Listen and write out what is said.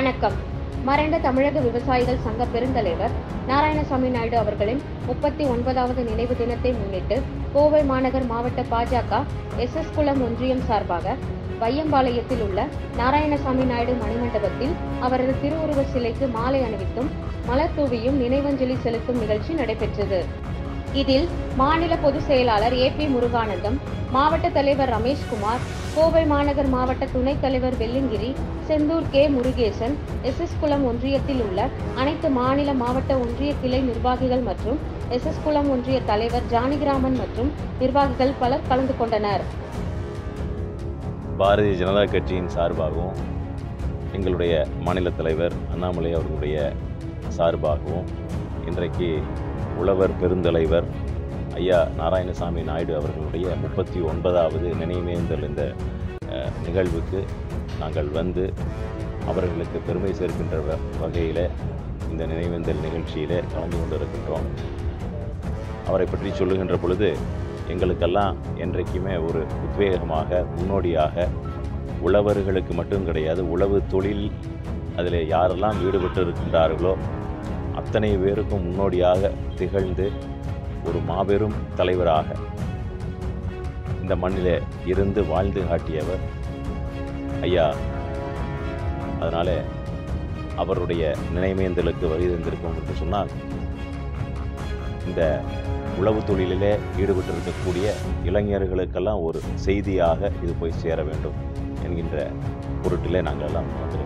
வணக்கம் மறைந்த தமிழக விவசாயிகள் சங்க பெருந்தலைவர் நாராயணசாமி நாயுடு அவர்களின் முப்பத்தி ஒன்பதாவது நினைவு தினத்தை முன்னிட்டு கோவை மாநகர் மாவட்ட பாஜக எஸ் எஸ் குளம் ஒன்றியம் சார்பாக வையம்பாளையத்தில் உள்ள நாராயணசாமி நாயுடு மணிமண்டபத்தில் அவரது திருவுருவ சிலைக்கு மாலை அணிவித்தும் மலர் தூவியும் நினைவஞ்சலி செலுத்தும் நிகழ்ச்சி நடைபெற்றது இதில் மாநில பொதுச் செயலாளர் ஏ பி முருகானந்தம் மாவட்ட தலைவர் ரமேஷ்குமார் கோவை மாநகர் மாவட்ட துணைத் தலைவர் Velliangiri Senthur K Murugesan S S Kulam ஒன்றியத்தில் உள்ள அனைத்து மாநில மாவட்ட ஒன்றிய கிளை நிர்வாகிகள் மற்றும் எஸ் எஸ் குளம் ஒன்றிய தலைவர் ஜானகிராமன் மற்றும் நிர்வாகிகள் பலர் கலந்து கொண்டனர் பாரதிய ஜனதா கட்சியின் சார்பாகவும் எங்களுடைய மாநில தலைவர் அண்ணாமலை அவர்களுடைய சார்பாகவும் இன்றைக்கு உழவர் பெருந்தலைவர் ஐயா நாராயணசாமி நாயுடு அவர்களுடைய முப்பத்தி ஒன்பதாவது நினைவேந்தல் இந்த அஹ், நிகழ்வுக்கு நாங்கள் வந்து அவர்களுக்கு பெருமை சேர்க்கின்ற வ- வகையில் இந்த நினைவேந்தல் நிகழ்ச்சியிலே கலந்து கொண்டிருக்கின்றோம் அவரை பற்றி சொல்லுகின்ற பொழுது எங்களுக்கெல்லாம் என்றைக்குமே ஒரு உத்வேகமாக முன்னோடியாக உழவர்களுக்கு மட்டும் கிடையாது உழவு தொழில் அதில் யாரெல்லாம் ஈடுபட்டு இருக்கின்றார்களோ அத்தனை பேருக்கும் முன்னோடியாக திகழ்ந்து ஒரு மாபெரும் தலைவராக இந்த மண்ணிலே இருந்து வாழ்ந்து காட்டியவர் ஐயா அதனால் அவருடைய நினைவேந்தலுக்கு வருகை தந்திருக்கோம் என்று சொன்னால் இந்த உழவு தொழிலிலே ஈடுபட்டு இருக்கக்கூடிய இளைஞர்களுக்கெல்லாம் ஒரு செய்தியாக இது போய் சேர வேண்டும் என்கின்ற பொருட்டிலே நாங்கள் எல்லாம் வந்திருக்கிறோம்